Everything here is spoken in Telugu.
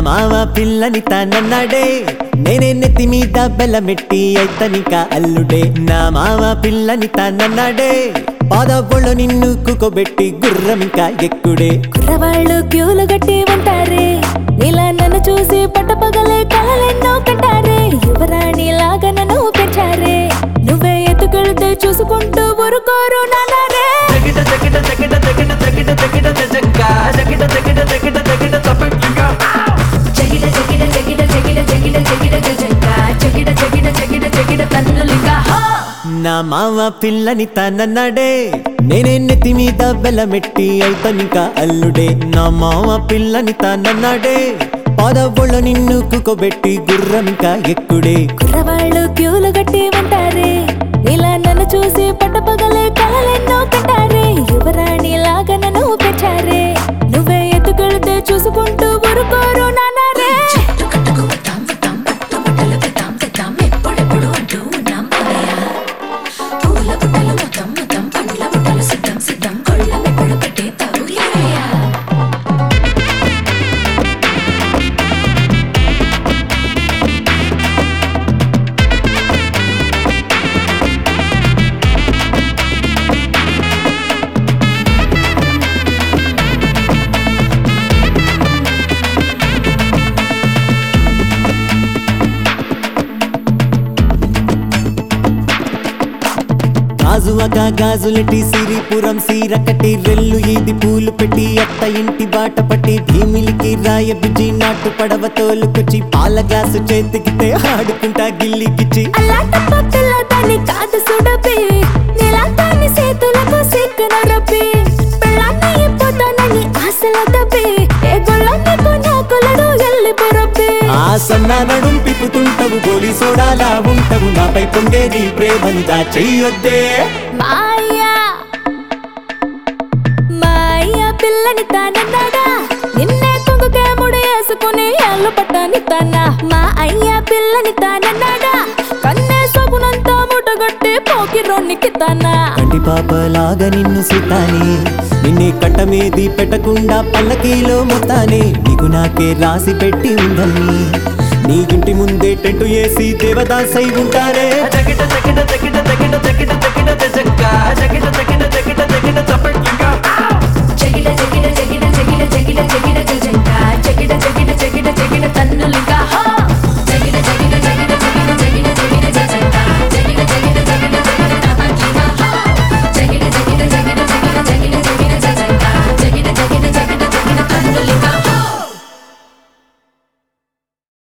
మావ పిల్లని తనన్నాడే నేనే నెత్తి మీద బెల్లమెట్టి అయితనిక అల్లుడే నా మావ పిల్లని తనన్నాడే పాదవుళ్ళు నిన్ను కుకోబెట్టి గుర్రమింక ఎక్కుడే కుర్రవాళ్ళు క్యూలు గట్టి ఉంటారే నీలా నన్ను చూసి పట్టపగలే కలలెన్నో కంటారే యువరాణి లాగా నన్ను పెంచారే నువ్వే ఎత్తుకెళ్తే చూసుకుంటూ ఊరుకోరు నానారే జగిట జగిట జగిట జగిట జగిట జగిట జజంక జగిట జగిట జగిట జగిట చపట్లింగ జగిడ జగిడ జగిడ జగిడ జగిడ జగిడ జజంక జగిడ జగిడ జగిడ జగిడ తన్నులింగా నా మావ పిల్లని తనన్నాడే నేనే నెత్తి మీద బెల్లమెట్టి అయితనిక అల్లుడే నా మావ పిల్లని తనన్నాడే పాదవుళ్ళు నిన్ను కుకోబెట్టి గుర్రమింక ఎక్కుడే కుర్రవాళ్ళు క్యూలు గట్టి ఉంటారే నీలా నన్ను చూసి పట్టపగలే కలలెన్నో కంటారే యువరాణి లాగా నన్ను పెంచారే నువ్వే ఎత్తుకెళ్తే చూసుకుంటూ ఊరుకోరు నానారే గాజువక గాజులెట్టి సిరిపురం సీర కట్టి రెల్లు ఈది పూలు పెట్టి అత్త ఇంటి బాట పట్టి భీమిలికి రాయ బిజి నాటు పడవ తోలుకొచ్చి పాల గ్లాసు చేతికితే ఆడుకుంటా గిల్లికిచ్చి అలాంటప్ప పిల్లదాన్ని కాదు సుడపి నీలాంతాన్ని చేతులకు సిక్కున రప్పి పెళ్ళాన్ని ఇప్పుతానని ఆశల తప్పి ఏ గొల్ల నీకు నాకులడు ఎల్లి పొరపి ఆ సన్న నడుం పిప్పుతుంటవు గోలి సోడాలా ఉంటవు నాపై పొంగే నీ ప్రేమని దాచెయ్యొద్దే మాయా మాయా పిల్లని తానన్నాడా నిన్నే కొంగుకే ముడి వేసుకుని ఎల్లు పట్టని తన మా అయ్యా పిల్లని తానన్నాడా కన్నే సొగునంతా ముటగొట్టి పోకి రొన్నికి తన కంటి పాపలాగా నిన్ను సుతానే నిన్నే కట్ట మీది పెట్టకుండా పల్లకీలో మొత్తానే నీకు నాకే రాసి పెట్టి ఉందని నీ ఇంటి ముందే టెంటు వేసి దేవదాసై ఉంటారే జగిట జగిట జగిట జగిట జగిట జగిట జజంక జగిట జగిట జగిట జగిట చపట్లింగ జగిడ జగిడ